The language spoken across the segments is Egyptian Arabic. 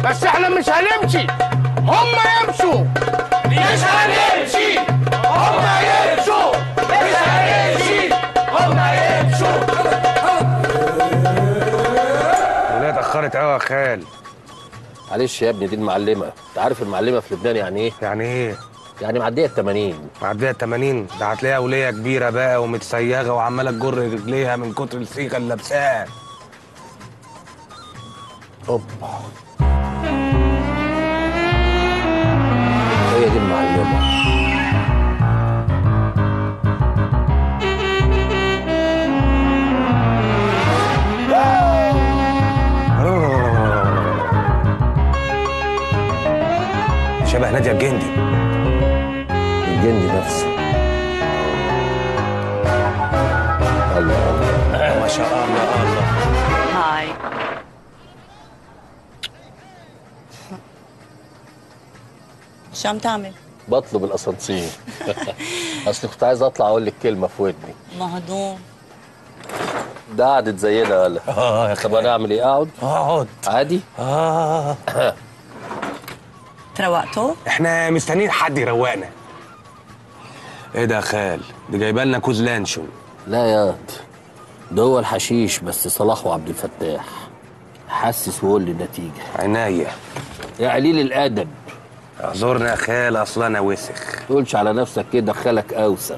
بس احنا مش هنمشي هم يمشوا مش هنمشي هم يمشوا مش هنمشي هم يمشوا الولاد اتاخرت قوي يا خال معلش يا ابني دي المعلمه انت عارف المعلمه في لبنان يعني ايه يعني ايه يعني معديه ال 80 معديه ال 80 ده هتلاقيها وليه كبيره بقى ومتسيغه وعماله تجر رجليها من كتر الصيغه اللي لابساها اوبا هي دي المعلمه شبه ناديه الجندي الجندي نفسه الله الله ما شاء الله الله هاي شو عم تعمل؟ بطلب الاسانسير اصل كنت عايز اطلع اقول لك كلمه في ودني مهضوم ده قعدت زينا ولا اه يا طب انا اعمل ايه اقعد اقعد عادي اه تروقتوا؟ احنا مستنيين حد يروقنا ايه ده يا خال دي جايبه لنا كوز لانشون لا يا واد. ده هو الحشيش بس صلاح وعبد الفتاح حسس وقول لي النتيجه عناية يا قليل الادب اعذرنا يا خال اصل انا وسخ تقولش على نفسك كده دخلك اوسخ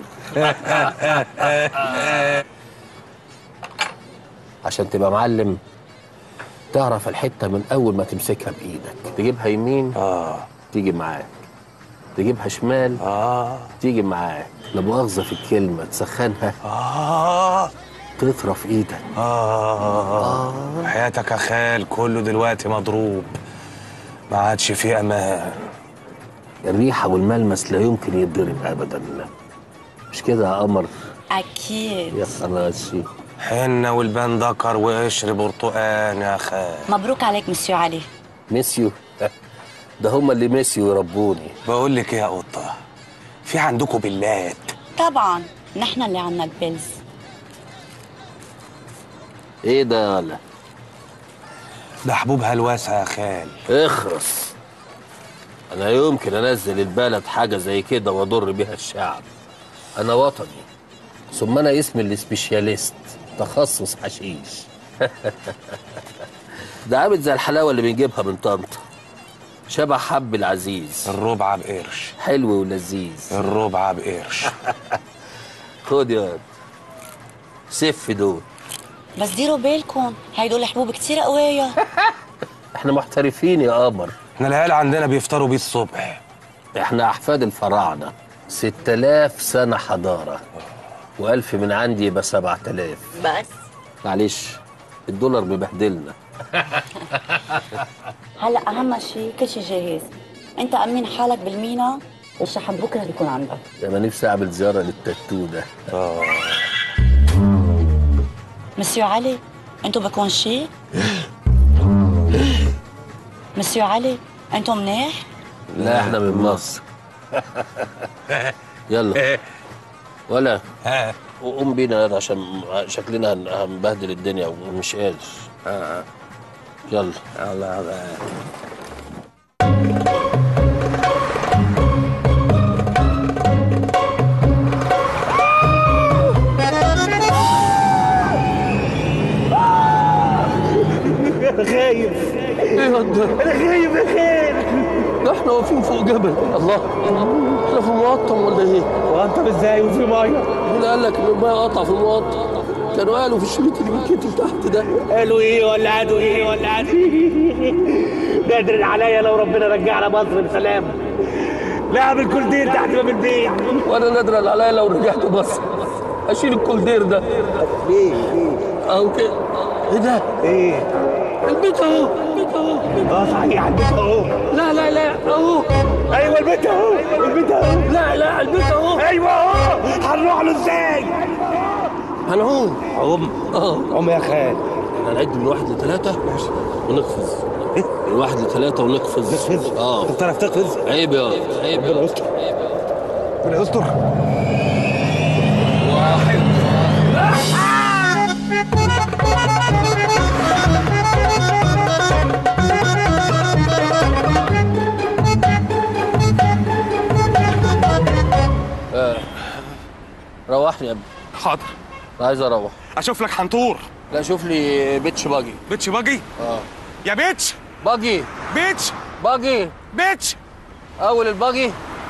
عشان تبقى معلم تعرف الحته من اول ما تمسكها بايدك تجيبها يمين اه تيجي معاك تجيبها شمال اه تيجي معاك لا مؤاخذه في الكلمه تسخنها اه تطرف ايدك آه حياتك يا خال كله دلوقتي مضروب ما عادش فيه امان الريحه والملمس لا يمكن يتضرب ابدا مش كده يا قمر أكيد يا خلاصي حنة والبان ذكر وقشر برتقان يا خال مبروك عليك مسيو علي ميسيو ده هم اللي ميسيو يربوني بقول لك ايه يا قطة في عندكم بلات طبعا نحن اللي عنا البلز ايه ده يالا ده حبوب هلوسة يا خال اخرس انا يمكن انزل البلد حاجه زي كده واضر بيها الشعب انا وطني ثم انا اسمي السبيشاليست تخصص حشيش ده عامل زي الحلاوه اللي بنجيبها من طنطا شبه حب العزيز الربع بقرش حلو ولذيذ الربع بقرش خد يا واد. سف دول بس ديروا بالكم هيدول حبوب كتير قوية احنا محترفين يا قمر احنا العيال عندنا بيفطروا بيه الصبح احنا احفاد الفراعنه 6000 سنه حضاره والف من عندي يبقى 7000 بس معلش الدولار ببهدلنا هلا أهم شيء كل شيء جاهز أنت أمين حالك بالمينا والشحن بكرة بيكون عندك انا نفسي اعمل زياره للتاتو ده مسيو علي أنتو بكون شيء مسيو علي أنتو منيح لا احنا من مصر يلا ولا ها قوم بينا يلا عشان شكلنا هن- هنبهدل الدنيا ومش قادر يلا الله الله خايف ايه ده انا خايف يا خير احنا واقفين فوق جبل الله احنا في مقطم ولا ايه؟ وانت ازاي وفي ميه مين قال لك ان الميه قطع في المقطم؟ كانوا قالوا في الشريط اللي بيتكتب تحت ده قالوا ايه ولا عادوا ايه ولا عادوا قادر عليا لو ربنا رجعنا مصر بسلام لا اعمل كل دين تحت باب البيت وانا نادر عليا لو رجعت مصر اشيل الكولدير ده ليه ليه اهو كده ايه ده؟ ايه البيت اهو البيت اهو اه صحيح البيت اهو لا لا لا اهو ايوه البيت اهو البيت اهو لا لا البيت اهو ايوه اهو هنروح له ازاي هنعوم عم اه عم يا خال هنعد من واحد لثلاثة ونقفز من واحد لثلاثة ونقفز نقفز؟ اه بتعرف تقفز عيب يا عيب ربنا يستر ربنا يستر واحد يا ابني حاضر عايز اروح اشوف لك حنطور لا شوف لي بيتش باجي بيتش باجي اه يا بيتش باجي بيتش باجي بيتش اول الباجي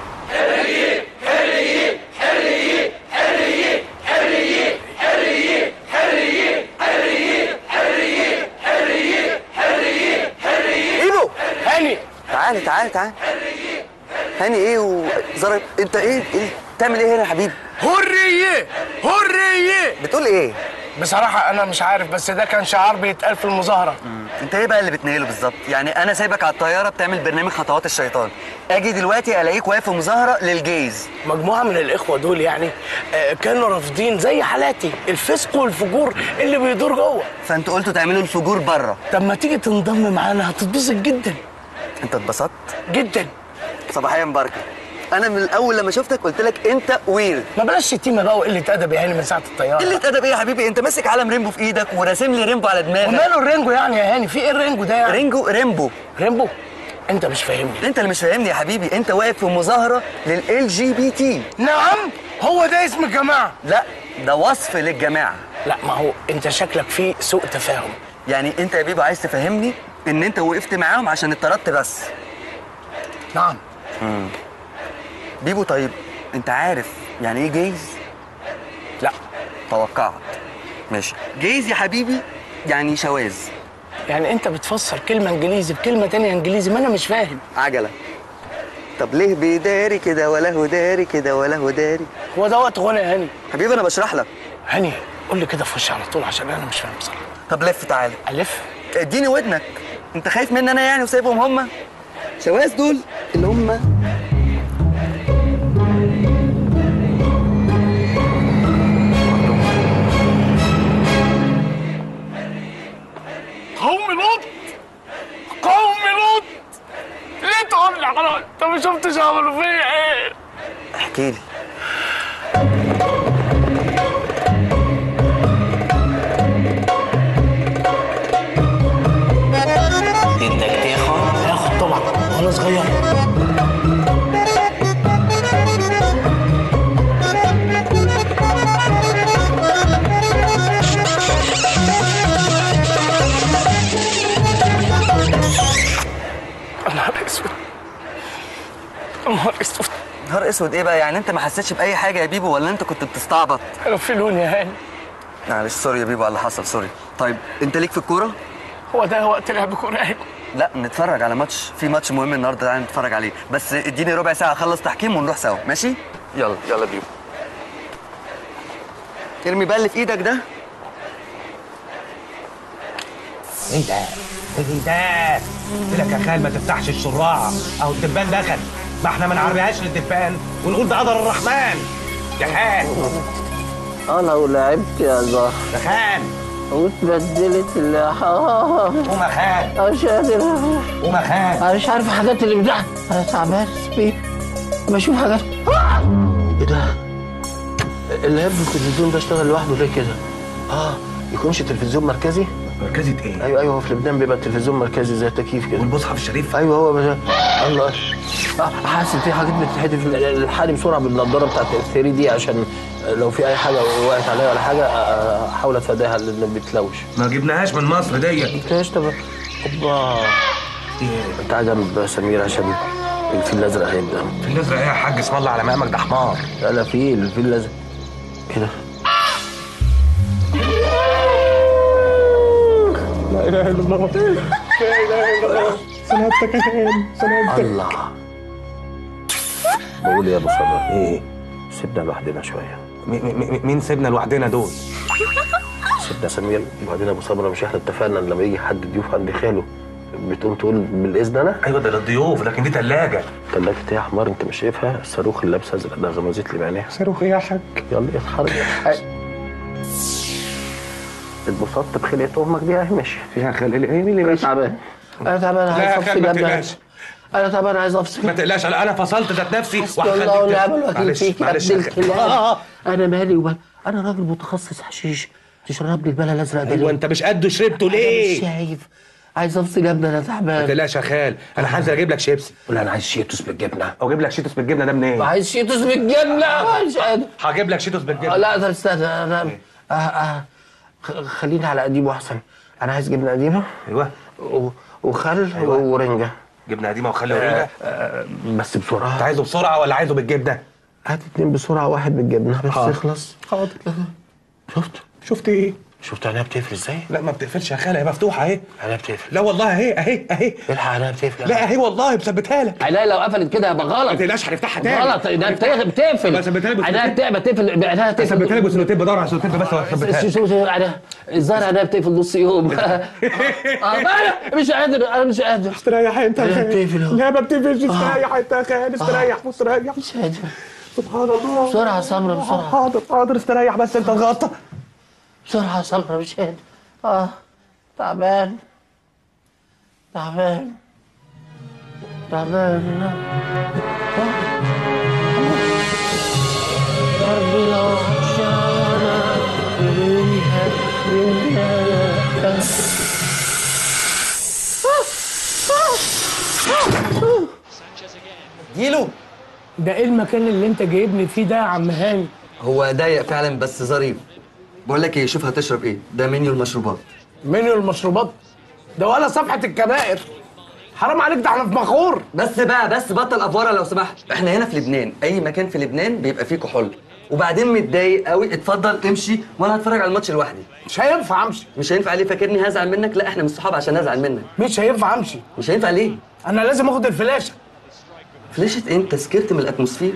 ايبو هاني تعالى تعالى تعالى هاني ايه وزرب انت ايه ايه بتعمل ايه هنا يا حبيبي هرية هرية بتقول ايه بصراحة أنا مش عارف بس ده كان شعار بيتقال في المظاهرة انت ايه بقى اللي بتنيله بالظبط يعني انا سايبك على الطياره بتعمل برنامج خطوات الشيطان اجي دلوقتي الاقيك واقف في مظاهره للجيز مجموعة من الإخوة دول يعني آه، كانوا رافضين زي حالاتي الفسق والفجور اللي بيدور جوه فانتوا قلتوا تعملوا الفجور بره طب ما تيجي تنضم معانا هتتبسط جدا انت اتبسطت جدا صباحيه مباركه انا من الاول لما شفتك قلت لك انت ويرد ما بلاش شتيمة بقى وقلة أدب يا هاني من ساعة الطيارة قله ادب ايه يا حبيبي انت ماسك علم ريمبو في ايدك وراسم لي ريمبو على دماغك وماله الرينجو يعني يا هاني في ايه الرينجو ده يعني رينجو ريمبو رينبو انت مش فاهمني انت اللي مش فاهمني يا حبيبي انت واقف في مظاهره لل جي بي تي نعم هو ده اسم الجماعة لا ده وصف للجماعه لا ما هو انت شكلك فيه سوء تفاهم يعني انت يا بيبو عايز تفهمني ان انت وقفت معاهم عشان اتطردت بس نعم بيبو طيب انت عارف يعني ايه جيز لا توقعت ماشي جيز يا حبيبي يعني شواذ يعني انت بتفسر كلمة انجليزي بكلمة تانية انجليزي ما انا مش فاهم عجله طب ليه بيداري كده ولا هو داري كده ولا هو داري هو ده وقت غنى يا هاني حبيبي انا بشرح لك هاني قول لي كده في وشي على طول عشان انا مش فاهم بصراحة طب لف تعالى الف اديني ودنك انت خايف مني انا يعني وسايبهم هم شواذ دول اللي هم قوم لوط قوم لوط ليه تقول لي خلاص انت ما شفتش عملوا فيا ايه احكي لي هاخد طبعا وانا صغير يا نهار اسود يا نهار اسود نهار اسود ايه بقى يعني انت ما حسيتش باي حاجه يا بيبو ولا انت كنت بتستعبط غفلوني يا هاني معلش سوري يا بيبو على اللي حصل سوري طيب انت ليك في الكوره هو ده وقت لعب كوره يا هاني لا نتفرج على ماتش في ماتش مهم النهارده تعالى نتفرج عليه بس اديني ربع ساعه اخلص تحكيم ونروح سوا ماشي يلا يلا بيبو ارمي بقى اللي في ايدك ده ايه ده؟ ايه ده؟ قلت لك يا خال ما تفتحش الشراع اهو الدبان دخل ما احنا ما نعربيهاش للدبان ونقول ده قدر الرحمن يا خال انا ولعبت يا زهر يا خال واتبدلت اللحام قوم يا خال مش قادر قوم يا خال انا مش عارف الحاجات اللي بتضحك انا تعبان بيه بشوف حاجات ايه ده؟ اللاب التلفزيون ده اشتغل لوحده ليه كده؟ اه يكونش تلفزيون مركزي؟ مركزة ايه؟ ايوه ايوه في لبنان بيبقى التلفزيون مركزي زي التكييف كده والمصحف الشريف ايوه هو بس الله آه، حاسس في حاجات بتتحدف الحالي بسرعه بالنضاره بتاعت ال 3 دي عشان لو في اي حاجه وقعت عليا ولا حاجه آه، احاول اتفاداها لان بتلوش ما جبناهاش من مصر ديت ايش طب اوبا انت قاعد جنب سمير عشان الفيل الازرق هيبدا في الازرق ايه يا حاج اسم الله على مقامك ده حمار لا لا في الفيل الازرق كده الله بقول يا ابو صبر ايه سيبنا لوحدنا شويه مي- مي- مين سيبنا لوحدنا دول؟ سيبنا سمير وبعدين ابو صبر مش احنا اتفقنا ان لما يجي حد ضيوف عند خاله بتقوم تقول بالاذن انا ايوه ده للضيوف لكن دي ثلاجه تلاجة ايه يا حمار انت مش شايفها الصاروخ اللي لابسه ازرق ده غمزت لي بعينيها صاروخ ايه يا حاج؟ يلا اتحرك اتبسطت بخلقة امك دي اهي ماشي يا خال ايه مين اللي انا ماشي؟ تعبان انا تعبان لا عايز يا افصل خال ما يا ابني تقلقش انا تعبان عايز افصل ما تقلقش انا أنا فصلت ذات نفسي حسبي الله ونعم الوكيل معلش فيك يا معلش ابن يا خال. الكلاب انا مالي وبال انا راجل متخصص حشيش تشرب لي البلا الازرق ده ايوه ليه؟ انت مش قده شربته أنا مش ليه؟ شايف عايز افصل يا ابني انا ما تعبان تقلقش يا خال انا هنزل اجيب لك شيبس ولا انا عايز شيتوس بالجبنه او اجيب لك شيتوس بالجبنه ده منين عايز شيتوس بالجبنه مش قادر هجيب لك شيتوس آه، بالجبنه لا ده استنى انا آه آه خ- خليني على قديمه احسن انا عايز جبنه قديمه ايوه و- وخل ورنجه جبنه قديمه وخلي ورينجا آه، بس انت بسرعه عايزه بسرعه ولا عايزه بالجبنه هات اتنين بسرعه واحد بالجبنه بس حاضر. يخلص حاضر شفت شفت ايه شفت عينيها بتقفل ازاي؟ لا ما بتقفلش يا خاله هي مفتوحه اهي عينيها بتقفل لا والله اهي اهي اهي الحق عينيها بتقفل لا اهي والله مثبتها لك عينيها لو قفلت كده هيبقى ما غلط تقلقش هنفتحها تاني غلط ده بتقفل بتقفل بس ثبتها لي بس عينيها ثبتها بتقفل بتقفل عينيها بتقفل ثبتها لك بسلوتيب بدور على سلوتيب بس وثبتها شو لك شو شو عينيها الظاهر عينيها بتقفل نص يوم اه أنا مش قادر انا مش قادر استريح انت يا لا، خال بتقفل اهو. لا ما بتقفلش استريح انت يا خال استريح مستريح مش قادر سبحان الله بسرعة يا سمرة بسرعة حاضر حاضر استريح بس انت تغطى بسرعة يا سمرة مش قادر اه تعبان تعبان تعبان قلبي لو عطشانة ليها ليها جيلو ده ايه المكان اللي انت جايبني فيه ده يا عم هاني هو ضيق فعلا بس ظريف بقول لك ايه شوف هتشرب ايه ده منيو المشروبات منيو المشروبات ده ولا صفحه الكبائر حرام عليك ده احنا في مخور بس بقى بس بطل افوره لو سمحت احنا هنا في لبنان اي مكان في لبنان بيبقى فيه كحول وبعدين متضايق قوي اتفضل امشي وانا هتفرج على الماتش لوحدي مش هينفع امشي مش هينفع ليه فاكرني هزعل منك لا احنا مش صحاب عشان ازعل منك مش هينفع امشي مش هينفع ليه انا لازم اخد الفلاشه فلاشة إيه؟ انت سكرت من الاتموسفير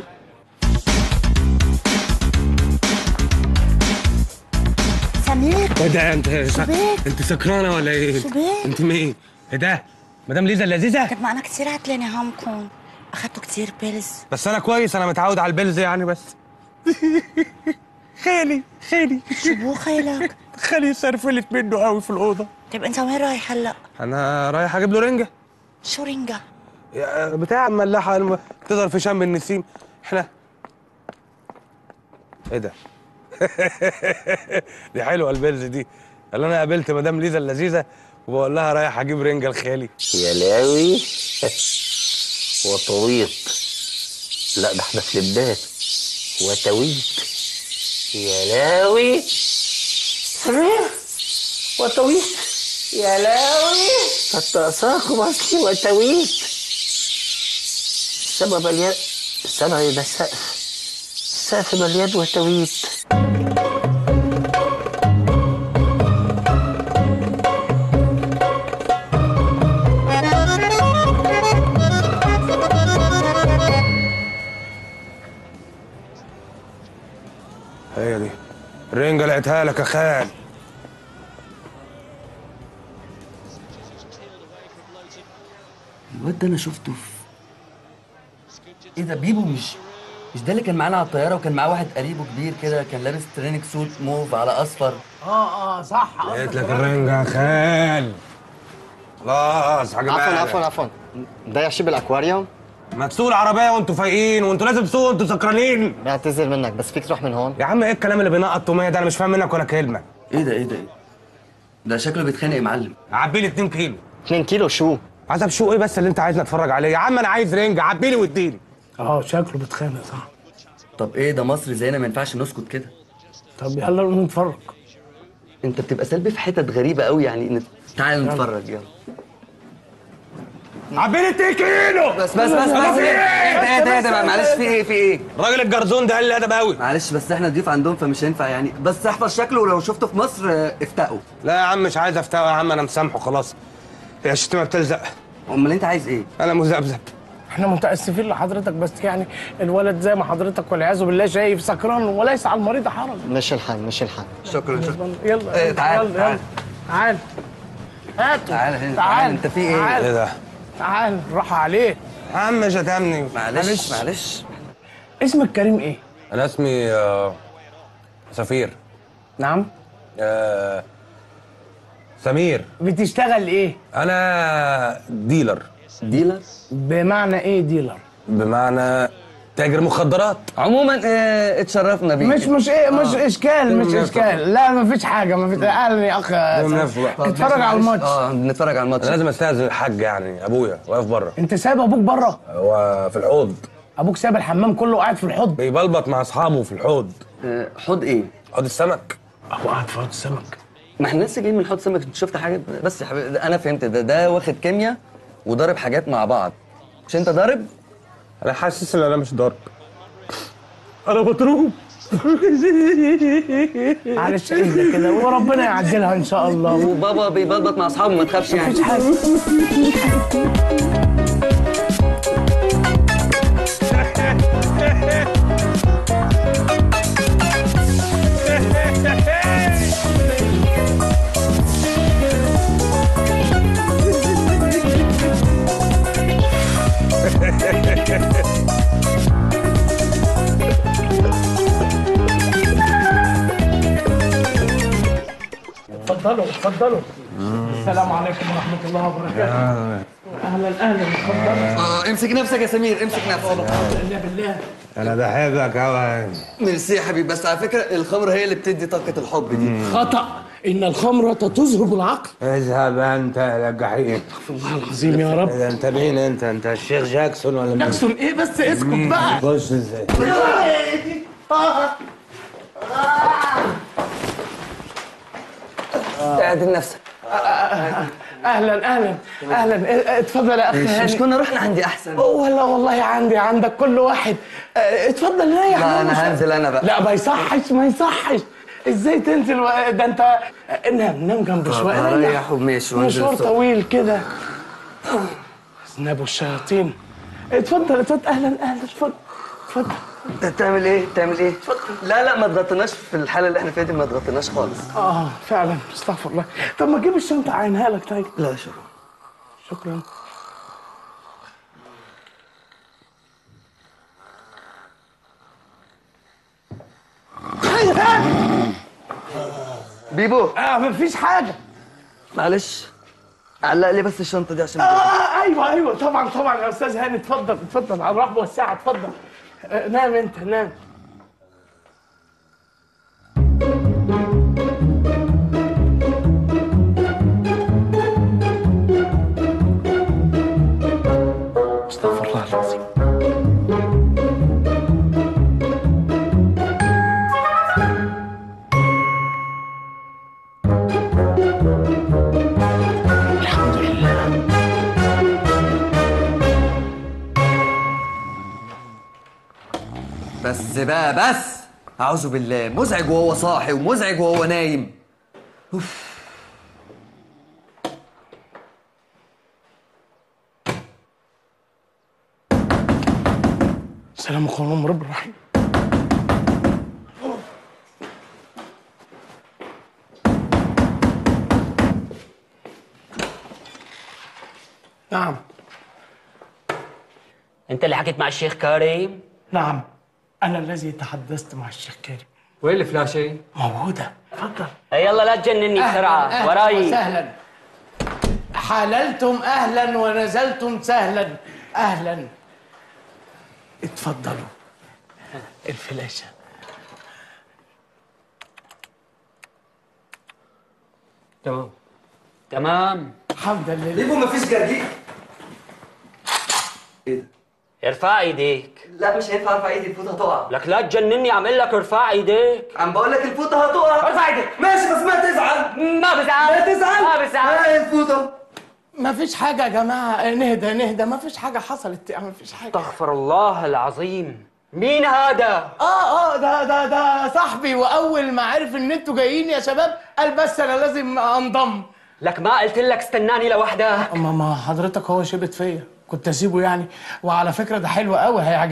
سمير ايه ده انت بك؟ انت سكرانه ولا ايه؟ شو بك؟ انت مين؟ ايه ده؟ مدام ليزا اللذيذه؟ كنت معنا كثير عتلانة همكم اخذتوا كثير بيلز بس انا كويس انا متعود على البلز يعني بس خالي خالي شو بو خيلك؟ خالي سرفلت منه قوي في الاوضه طيب انت وين رايح هلا؟ انا رايح اجيب له رنجه شو رنجة؟ يا بتاع الملاحه الم- تظهر في شم النسيم احنا ايه ده دي حلوه البلز دي اللي انا قابلت مدام ليزا اللذيذه وبقول لها رايح اجيب رنجه لخالي يا لاوي وطويط لا ده احنا في لبنان وتويت يا لاوي سمير وتويت يا لاوي التأساق مصري وتويت السما مليان السما ده السقف السقف مليان وتويت هي دي الرنجه لقيتها لك يا خال الواد ده انا شفته في ايه ده بيبو مش مش ده اللي كان معانا على الطياره وكان معاه واحد قريبه كبير كده كان لابس تريننج سوت موف على اصفر اه اه صح لقيت لك الرنجه يا خال خلاص حاجه عفوا بالك. عفوا عفوا ضيع شي بالاكواريوم ما تسوقوا العربيه وانتوا فايقين وانتوا لازم تسوقوا وانتوا سكرانين بعتذر منك بس فيك تروح من هون يا عم ايه الكلام اللي بينقط توميه ده انا مش فاهم منك ولا كلمه ايه ده ايه ده ايه ده شكله بيتخانق يا معلم عبي لي 2 كيلو 2 كيلو شو عزب شو ايه بس اللي انت عايزني اتفرج عليه يا عم انا عايز رنج عبي لي واديني اه شكله بيتخانق صح طب ايه ده مصر زينا ما ينفعش نسكت كده طب يلا نقوم نتفرج انت بتبقى سلبي في حتت غريبه قوي يعني نت... تعال نتفرج يلا عبي لي 2 كيلو بس بس بس بس ايه ايه ده ايه ده بقى معلش في ايه في ايه الراجل الجرزون ده قال لي ادب قوي معلش بس احنا ضيوف عندهم فمش هينفع يعني بس احفظ شكله ولو شفته في مصر اه، افتقوا لا يا عم مش عايز افتوى يا عم انا مسامحه خلاص هي الشتيمه بتلزق امال انت عايز ايه انا مذبذب احنا متاسفين لحضرتك بس يعني الولد زي ما حضرتك والعياذ بالله شايف سكران وليس على المريض حرج مش الحال مش الحال شكرا شكرا يلا ايه، تعال، يلا تعال. يلا تعال هاتوا تعال هنا، تعال، تعال انت في ايه؟ تعال. ايه ده تعال راح عليه يا عم شتمني معلش معلش اسمك كريم ايه؟ انا اسمي آه، سفير نعم آه، سمير بتشتغل ايه؟ انا ديلر ديلر بمعنى ايه ديلر؟ بمعنى تاجر مخدرات عموما آه، اتشرفنا بيك مش مش ايه مش اشكال مش اشكال لا ما فيش حاجه ما فيش اهلا يا اخ نفسه بقى. اتفرج على الماتش اه نتفرج على الماتش انا لازم استاذن الحاج يعني ابويا واقف بره انت سايب ابوك بره هو في الحوض ابوك سايب الحمام كله قاعد في الحوض بيبلبط مع اصحابه في الحوض آه، حوض ايه؟ حوض السمك ابو قاعد في حوض السمك ما احنا لسه جايين من حوض سمك انت شفت حاجه بس يا حبيبي ده انا فهمت ده ده واخد كيمياء وضارب حاجات مع بعض مش انت ضارب؟ انا حاسس ان انا مش ضارب انا مضروب معلش اهدى كده وربنا يعدلها ان شاء الله وبابا بيبلبط مع اصحابه ما تخافش يعني مفيش حاجه اتفضلوا اتفضلوا السلام عليكم ورحمه الله وبركاته اهلا اهلا اتفضلوا آه، امسك نفسك يا سمير امسك نفسك بالله بالله انا بحبك قوي ميرسي يا حبيبي بس على فكره الخمر هي اللي بتدي طاقه الحب دي خطا ان الخمره تذهب العقل اذهب انت الى الجحيم الله العظيم يا رب إذا انت مين انت انت الشيخ جاكسون ولا مين جاكسون ايه بس اسكت بقى خش ازاي اعدل نفسك اهلا اهلا اهلا إيه، اتفضل يا اخ مش هاني كنا رحنا عندي احسن ولا والله عندي عندك كل واحد اه، اتفضل ريح لا مش- انا هنزل انا بقى لا ما يصحش ما يصحش ازاي تنزل و- ده انت اه، نام نام جنب شويه ريح. هريح وماشي وانزل مشوار الصبح. طويل كده ذنب الشياطين اتفضل اتفضل اهلا اهلا اتفضل اتفضل تعمل ايه تعمل ايه لا لا ما تغطيناش في الحاله اللي احنا فيها دي ما تغطيناش خالص اه فعلا استغفر الله طب ما تجيب الشنطه عينها لك طيب لا شكرا شكرا بيبو اه مفيش حاجه معلش علق لي بس الشنطه دي عشان آه ايوه ايوه طبعا طبعا يا استاذ هاني اتفضل اتفضل على الرحب والسعه اتفضل آه نام انت نام استغفر الله العظيم الحمد لله بس بقى بس اعوذ بالله مزعج وهو صاحي ومزعج وهو نايم سلام عليكم رب الرحيم نعم انت اللي حكيت مع الشيخ كريم نعم أنا الذي تحدثت مع الشيخ كريم وين الفلاشة؟ موجودة اتفضل يلا لا تجنني بسرعه وراي وسهلا حللتم أهلا ونزلتم سهلا أهلا اتفضلوا الفلاشة تمام تمام حمدا لله بيبو مفيش جرجير ايه ده ارفع ايديك لا مش هينفع ارفع ايدي الفوطه هتقع لك لا تجنني اعمل لك ارفع ايديك عم بقول لك الفوطه هتقع ارفع ايديك ماشي بس ما تزعل ما بزعل ما تزعل ما بزعل هاي الفوطه ما فيش حاجة يا جماعة نهدى نهدى ما فيش حاجة حصلت ما فيش حاجة استغفر الله العظيم مين هذا اه اه ده ده ده صاحبي واول ما عرف ان انتوا جايين يا شباب قال بس انا لازم انضم لك ما قلت لك استناني لوحدها اما ما حضرتك هو شبت فيا كنت اسيبه يعني وعلى فكره ده حلو قوي هيعجبك